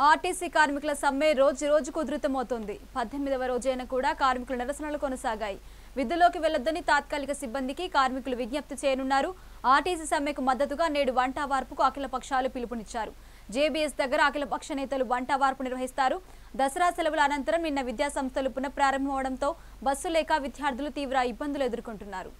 RTC కార్మికుల సమ్మె రోజు రోజుకు ఉధృతమవుతోంది పద్దెనిమిదవ రోజైన కూడా కార్మికుల నిరసనలు కొనసాగాయి విధుల్లోకి వెళ్లొద్దని తాత్కాలిక సిబ్బందికి కార్మికులు విజ్ఞప్తి చేయనున్నారు ఆర్టీసీ సమ్మెకు మద్దతుగా నేడు వంట వార్పుకు అఖిల పక్షాలు పిలుపునిచ్చారు జేబీఎస్ దగ్గర అఖిల పక్ష నేతలు వంట వార్పు నిర్వహిస్తారు దసరా సెలవుల అనంతరం నిన్న విద్యా సంస్థలు పునఃప్రారంభమవడంతో బస్సు లేక విద్యార్థులు తీవ్ర ఇబ్బందులు ఎదుర్కొంటున్నారు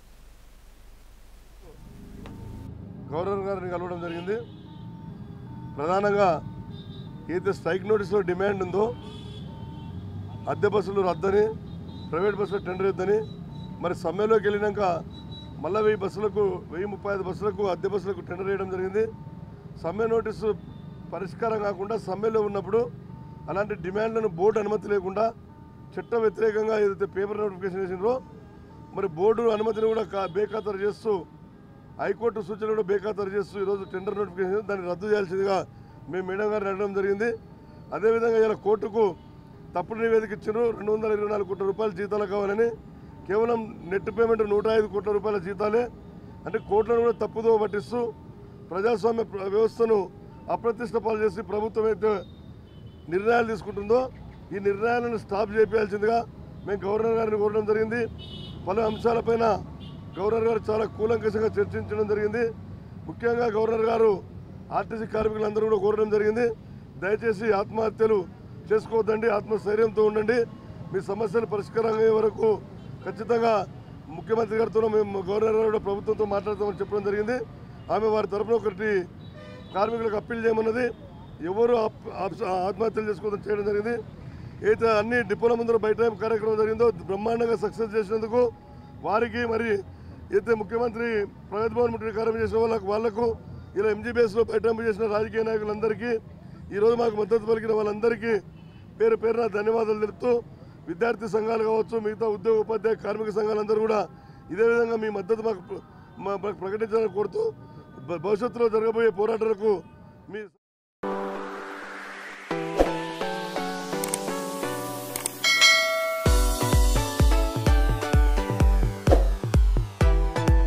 గవర్నర్ గారిని కలవడం జరిగింది ప్రధానంగా ఏదైతే స్ట్రైక్ నోటీసులో డిమాండ్ ఉందో అద్దె బస్సులు రద్దని ప్రైవేట్ బస్సులు టెండర్ ఇద్దని మరి సమ్మెలోకి వెళ్ళినాక మళ్ళీ వెయ్యి బస్సులకు వెయ్యి ముప్పై ఐదు బస్సులకు అద్దె బస్సులకు టెండర్ వేయడం జరిగింది సమ్మె నోటీసు పరిష్కారం కాకుండా సమ్మెలో ఉన్నప్పుడు అలాంటి డిమాండ్లను బోర్డు అనుమతి లేకుండా చట్ట వ్యతిరేకంగా ఏదైతే పేపర్ నోటిఫికేషన్ వేసినారో మరి బోర్డు అనుమతిని కూడా కా- బేఖాతరు చేస్తూ హైకోర్టు సూచన కూడా బేఖాతరు చేస్తూ ఈరోజు టెండర్ నోటిఫికేషన్ దాన్ని రద్దు చేయాల్సిందిగా మేము మేడం గారిని అడగడం జరిగింది అదేవిధంగా ఇలా కోర్టుకు తప్పుడు నివేదిక ఇచ్చారు రెండు వందల ఇరవై నాలుగు కోట్ల రూపాయల జీతాలు కావాలని కేవలం నెట్ పేమెంట్ నూట ఐదు కోట్ల రూపాయల జీతాలే అంటే కోట్లను కూడా తప్పుదో పట్టిస్తూ ప్రజాస్వామ్య ప్ర- వ్యవస్థను అప్రతిష్ట పాలు చేసి ప్రభుత్వం అయితే నిర్ణయాలు తీసుకుంటుందో ఈ నిర్ణయాలను స్టాప్ చేయాల్సిందిగా మేము గవర్నర్ గారిని కోరడం జరిగింది పలు అంశాలపైన గవర్నర్ గారు చాలా కూలంకషంగా చర్చించడం జరిగింది ముఖ్యంగా గవర్నర్ గారు ఆర్టీసీ కార్మికులందరూ కూడా కోరడం జరిగింది దయచేసి ఆత్మహత్యలు చేసుకోవద్దండి ఆత్మస్థైర్యంతో ఉండండి మీ సమస్యలు పరిష్కారం అయ్యే వరకు ఖచ్చితంగా ముఖ్యమంత్రి గారితో మేము గవర్నర్ గారు కూడా ప్రభుత్వంతో మాట్లాడతామని చెప్పడం జరిగింది ఆమె వారి తరఫున ఒకటి కార్మికులకు అప్పీల్ చేయమన్నది ఎవరు ఆప్- ఆప్- ఆత్మహత్యలు చేసుకోవడం చేయడం జరిగింది అయితే అన్ని డిపోల ముందర బయట కార్యక్రమం జరిగిందో బ్రహ్మాండంగా సక్సెస్ చేసినందుకు వారికి మరి అయితే ముఖ్యమంత్రి ప్రగతి భవన్ ముట్టి కార్యక్రమం చేసిన వాళ్ళకు వాళ్లకు ఇలా ఎంజీబీఎస్లో బయటంపు చేసిన రాజకీయ నాయకులందరికీ ఈరోజు మాకు మద్దతు పలికిన వాళ్ళందరికీ పేరు పేరున ధన్యవాదాలు తెలుపుతూ విద్యార్థి సంఘాలు కావచ్చు మిగతా ఉద్యోగ ఉపాధ్యాయ కార్మిక సంఘాలందరూ కూడా ఇదే విధంగా మీ మద్దతు మాకు మా- మాకు ప్రకటించాలని కోరుతూ భ- భవిష్యత్తులో జరగబోయే పోరాటాలకు మీ